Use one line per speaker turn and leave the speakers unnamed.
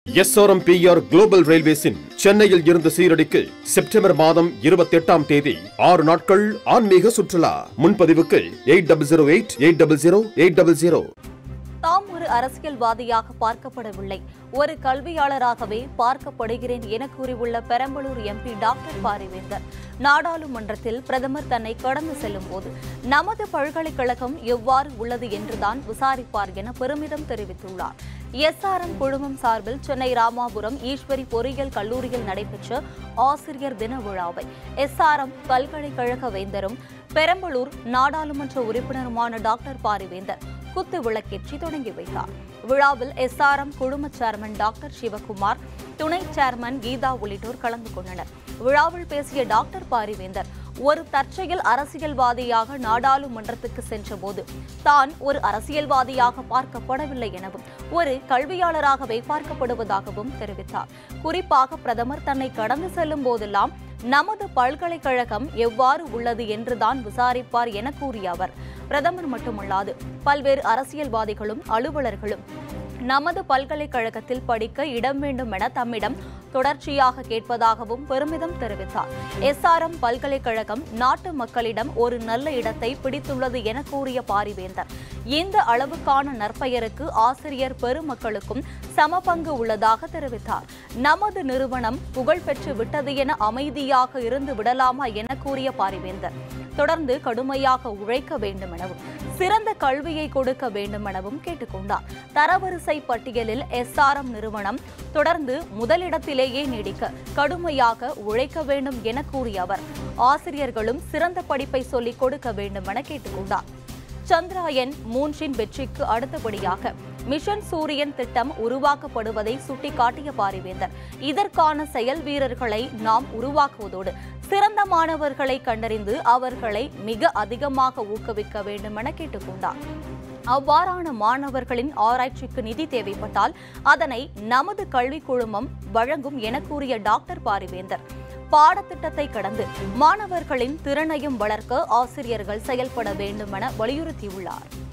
SRMPR global ரயில்வேஸின் சென்னையில் இருந்து சீரடிக்கு September மாதம் இருபத்தி எட்டாம் தேதி ஆறு நாட்கள் ஆன்மீக சுற்றுலா முன்பதிவுக்கு eight double zero eight eight double zero eight double zero
தாம் ஒரு அரசியல்வாதியாக பார்க்கப்படவில்லை ஒரு கல்வியாளராகவே பார்க்கப்படுகிறேன் என கூறியுள்ள பெரம்பலூர் எம்பி டாக்டர் பாரிவேந்தர் நாடாளுமன்றத்தில் பிரதமர் தன்னை கடந்து செல்லும் போது நமது பல்கலைக்கழகம் எவ்வாறு உள்ளது என்றுதான் விசாரிப்பார் என பெருமிதம் தெரிவித்துள்ளார் எஸ்ஆர்எம் குழுமம் சார்பில் சென்னை ராமாபுரம் ஈஸ்வரி பொறியியல் கல்லூரியில் நடைபெற்ற ஆசிரியர் தின விழாவை எஸ்ஆர்எம் பல்கலைக்கழக வேந்தரும் பெரம்பலூர் நாடாளுமன்ற உறுப்பினருமான டாக்டர் பாரிவேந்தர் குத்து விளக்கேற்றி தொடங்கி வைத்தார் விழாவில் எஸ்ஆர்எம் குழும சேர்மன் டாக்டர் சிவகுமார் துணை சேர்மன் கீதா உள்ளிட்டோர் கலந்து கொண்டனர் விழாவில் பேசிய டாக்டர் பாரிவேந்தர் ஒரு தற்செயல் அரசியல்வாதியாக நாடாளுமன்றத்துக்கு சென்றபோது தான் ஒரு அரசியல்வாதியாக பார்க்கப்படவில்லை எனவும் ஒரு கல்வியாளராகவே பார்க்கப்படுவதாகவும் தெரிவித்தார் குறிப்பாக பிரதமர் தன்னை கடந்து செல்லும் போதெல்லாம் நமது பல்கலைக்கழகம் எவ்வாறு உள்ளது என்றுதான் விசாரிப்பார் என கூறிய அவர் பிரதமர் மட்டுமல்லாது பல்வேறு அரசியல்வாதிகளும் அலுவலர்களும் நமது பல்கலைக்கழகத்தில் படிக்க இடம் வேண்டும் என தம்மிடம் தொடர்ச்சியாக கேட்பதாகவும் பெருமிதம் தெரிவித்தார் எஸ்ஆர்எம் பல்கலைக்கழகம் நாட்டு மக்களிடம் ஒரு நல்ல இடத்தை பிடித்துள்ளது என கூறிய பாரிவேந்தர் இந்த அளவுக்கான நற்பெயருக்கு ஆசிரியர் பெருமக்களுக்கும் சம பங்கு உள்ளதாக தெரிவித்தார் நமது நிறுவனம் புகழ் பெற்று விட்டது என அமைதியாக இருந்து விடலாமா என கூறிய பாரிவேந்தர் தொடர்ந்து கடுமையாக உழைக்க வேண்டும் எனவும் சிறந்த கல்வியை கொடுக்க வேண்டும் எனவும் கேட்டுக்கொண்டார் தரவரிசை பட்டியலில் எஸ்ஆர்எம் நிறுவனம் தொடர்ந்து முதலிடத்திலேயே நீடிக்க கடுமையாக உழைக்க வேண்டும் என கூறிய அவர் ஆசிரியர்களும் சிறந்த படிப்பை சொல்லிக் கொடுக்க வேண்டும் என கேட்டுக்கொண்டார் சந்திராயன் மூன்றின் வெற்றிக்கு அடுத்தபடியாக மிஷன் சூரியன் திட்டம் உருவாக்கப்படுவதை சுட்டிக்காட்டிய பாரிவேந்தர் இதற்கான செயல் வீரர்களை நாம் உருவாக்குவதோடு சிறந்த மாணவர்களை கண்டறிந்து அவர்களை மிக அதிகமாக ஊக்குவிக்க வேண்டும் என கேட்டுக்கொண்டார் அவ்வாறான மாணவர்களின் ஆராய்ச்சிக்கு நிதி தேவைப்பட்டால் அதனை நமது கல்விக் குழுமம் வழங்கும் என கூறிய டாக்டர் பாரிவேந்தர் பாடத்திட்டத்தை கடந்து மாணவர்களின் திறனையும் வளர்க்க ஆசிரியர்கள் செயல்பட வேண்டும் என வலியுறுத்தியுள்ளார்